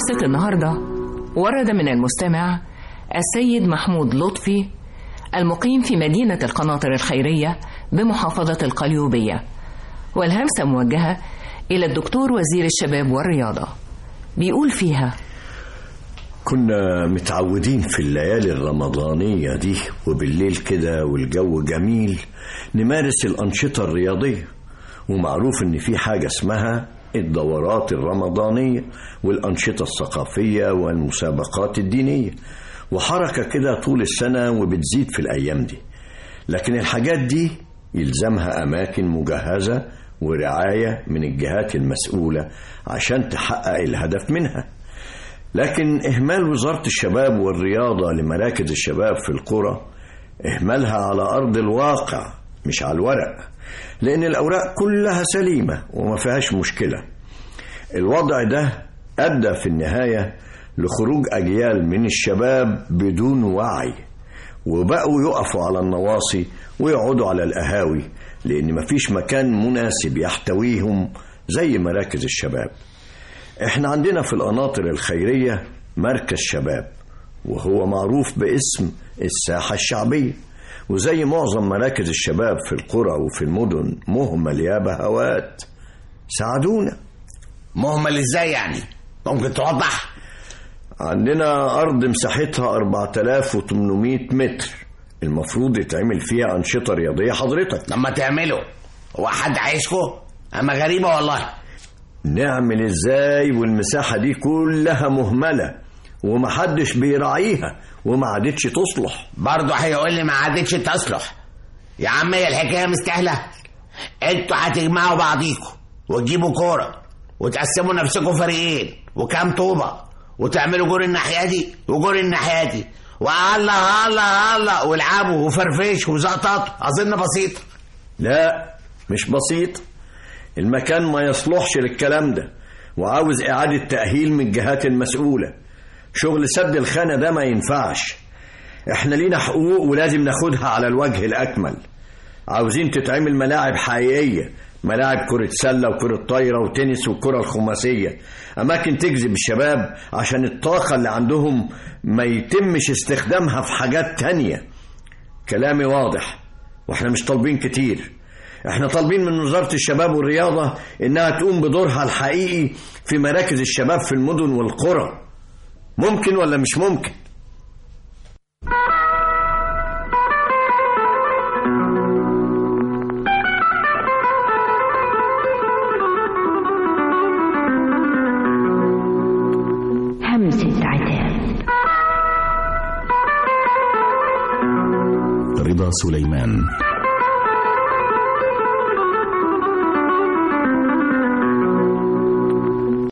همسة النهاردة ورد من المستمع السيد محمود لطفي المقيم في مدينة القناطر الخيرية بمحافظة القليوبية والهمسة موجهة إلى الدكتور وزير الشباب والرياضة بيقول فيها كنا متعودين في الليالي الرمضانية دي وبالليل كده والجو جميل نمارس الأنشطة الرياضية ومعروف إن في حاجة اسمها الدورات الرمضانية والأنشطة الثقافية والمسابقات الدينية وحركة كده طول السنة وبتزيد في الأيام دي لكن الحاجات دي يلزمها أماكن مجهزة ورعاية من الجهات المسؤولة عشان تحقق الهدف منها لكن إهمال وزارة الشباب والرياضة لمراكز الشباب في القرى إهمالها على أرض الواقع مش على الورق لأن الأوراق كلها سليمة وما فيهاش مشكلة الوضع ده أدى في النهاية لخروج أجيال من الشباب بدون وعي وبقوا يقفوا على النواصي ويقعدوا على القهاوي لأن مفيش مكان مناسب يحتويهم زي مراكز الشباب احنا عندنا في القناطر الخيرية مركز شباب وهو معروف باسم الساحة الشعبية وزي معظم مراكز الشباب في القرى وفي المدن مهمل يا بهوات ساعدونا مهمل ازاي يعني ممكن توضح عندنا أرض مساحتها 4800 متر المفروض يتعمل فيها أنشطة رياضية حضرتك لما تعمله هو حد عايزكم اما غريبة والله نعمل ازاي والمساحة دي كلها مهملة ومحدش بيراعيها وما عادتش تصلح برضه هيقول لي ما عادتش تصلح يا عم هي الحكايه مستاهله انتوا هتجمعوا بعضيكوا وتجيبوا كوره وتقسموا نفسكم فريقين وكام طوبه وتعملوا جول الناحيه دي وجول الناحيه دي والله الله الله والعبوا وفرفشوا وزقططوا اظن بسيطه لا مش بسيط المكان ما يصلحش للكلام ده وعاوز إعادة تأهيل من الجهات المسؤولة شغل سد الخانة ده ما ينفعش احنا لينا حقوق ولازم ناخدها على الوجه الأكمل عاوزين تتعمل ملاعب حقيقية ملاعب كرة سلة وكرة طايرة وتنس والكرة الخماسية أماكن تجذب الشباب عشان الطاقة اللي عندهم ما يتمش استخدامها في حاجات تانية كلامي واضح واحنا مش طالبين كتير احنا طالبين من وزارة الشباب والرياضة انها تقوم بدورها الحقيقي في مراكز الشباب في المدن والقرى ممكن ولا مش ممكن همسة عتاب رضا سليمان